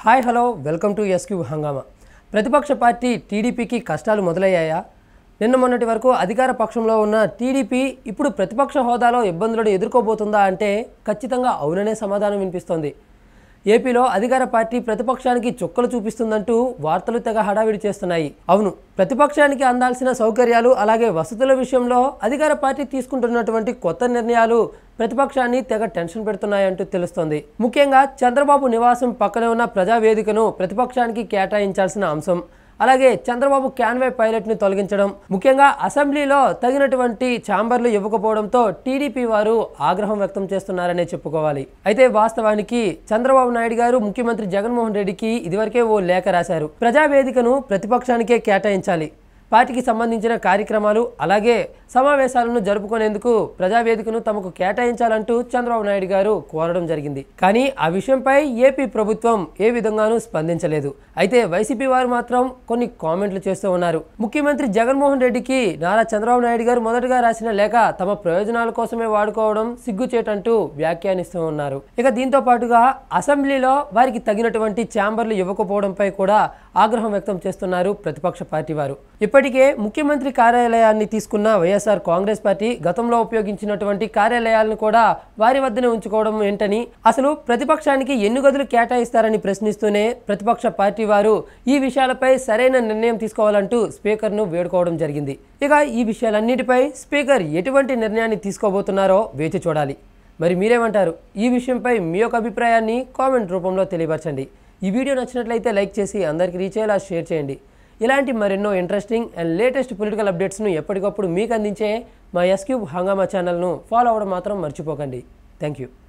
hi hello welcome to SQ హంగామా ప్రతిపక్ష party టీడీపీకి కష్టాలు మొదలయ్యాయా నిన్న మొన్నటి వరకు అధికార పక్షంలో ఉన్న టీడీపీ ఇప్పుడు ప్రతిపక్ష హోదాలో ఇబ్బందులను ఎదుర్కోబోతుందా అంటే ఖచ్చితంగా అవుననే సమాధానం వినిపిస్తోంది ఏపీలో అధికార పార్టీ ప్రతిపక్షానికి చుక్కలు చూపిస్తుందంటూ వార్తలు తెగ హడావిడి చేస్తున్నాయి అవును ప్రతిపక్షానికి అందాల్సిన సౌకర్యాలు అలాగే వసతుల విషయంలో అధికార పార్టీ తీసుకుంటున్నటువంటి కొత్త నిర్ణయాలు ప్రతిపక్షాన్ని తెగ టెన్షన్ పెడుతున్నాయంటూ తెలుస్తోంది ముఖ్యంగా చంద్రబాబు నివాసం పక్కనే ఉన్న ప్రజావేదికను ప్రతిపక్షానికి కేటాయించాల్సిన అంశం అలాగే చంద్రబాబు క్యాన్వే పైలట్ని తొలగించడం ముఖ్యంగా అసెంబ్లీలో తగినటువంటి ఛాంబర్లు ఇవ్వకపోవడంతో టీడీపీ వారు ఆగ్రహం వ్యక్తం చేస్తున్నారనే చెప్పుకోవాలి అయితే వాస్తవానికి చంద్రబాబు నాయుడు గారు ముఖ్యమంత్రి జగన్మోహన్ రెడ్డికి ఇదివరకే ఓ లేఖ రాశారు ప్రజావేదికను ప్రతిపక్షానికే కేటాయించాలి పార్టీకి సంబంధించిన కార్యక్రమాలు అలాగే సమావేశాలను జరుపుకునేందుకు ప్రజావేదికను తమకు కేటాయించాలంటూ చంద్రబాబు నాయుడు గారు కోరడం జరిగింది కానీ ఆ విషయంపై ఏపీ ప్రభుత్వం ఏ విధంగానూ స్పందించలేదు అయితే వైసీపీ వారు మాత్రం కొన్ని కామెంట్లు చేస్తూ ఉన్నారు ముఖ్యమంత్రి జగన్మోహన్ రెడ్డికి నారా చంద్రబాబు నాయుడు గారు మొదటగా రాసిన లేఖ తమ ప్రయోజనాల కోసమే వాడుకోవడం సిగ్గుచేటంటూ వ్యాఖ్యానిస్తూ ఉన్నారు ఇక దీంతో పాటుగా అసెంబ్లీలో వారికి తగినటువంటి ఛాంబర్లు ఇవ్వకపోవడంపై కూడా ఆగ్రహం వ్యక్తం చేస్తున్నారు ప్రతిపక్ష పార్టీ వారు ఇప్పటికే ముఖ్యమంత్రి కార్యాలయాన్ని తీసుకున్న వైఎస్ఆర్ కాంగ్రెస్ పార్టీ గతంలో ఉపయోగించినటువంటి కార్యాలయాలను కూడా వారి వద్దనే ఉంచుకోవడం ఏంటని అసలు ప్రతిపక్షానికి ఎన్ని గదులు కేటాయిస్తారని ప్రశ్నిస్తూనే ప్రతిపక్ష పార్టీ వారు ఈ విషయాలపై సరైన నిర్ణయం తీసుకోవాలంటూ స్పీకర్ను వేడుకోవడం జరిగింది ఇక ఈ విషయాలన్నిటిపై స్పీకర్ ఎటువంటి నిర్ణయాన్ని తీసుకోబోతున్నారో వేచి చూడాలి మరి మీరేమంటారు ఈ విషయంపై మీ యొక్క అభిప్రాయాన్ని కామెంట్ రూపంలో తెలియపరచండి ఈ వీడియో నచ్చినట్లయితే లైక్ చేసి అందరికీ రీచ్ అయ్యేలా షేర్ చేయండి ఇలాంటి మరెన్నో ఇంట్రెస్టింగ్ అండ్ లేటెస్ట్ పొలిటికల్ అప్డేట్స్ను ఎప్పటికప్పుడు మీకు అందించే మా ఎస్క్యూబ్ హంగామా ఛానల్ను ఫాలో అవ్వడం మాత్రం మర్చిపోకండి థ్యాంక్ యూ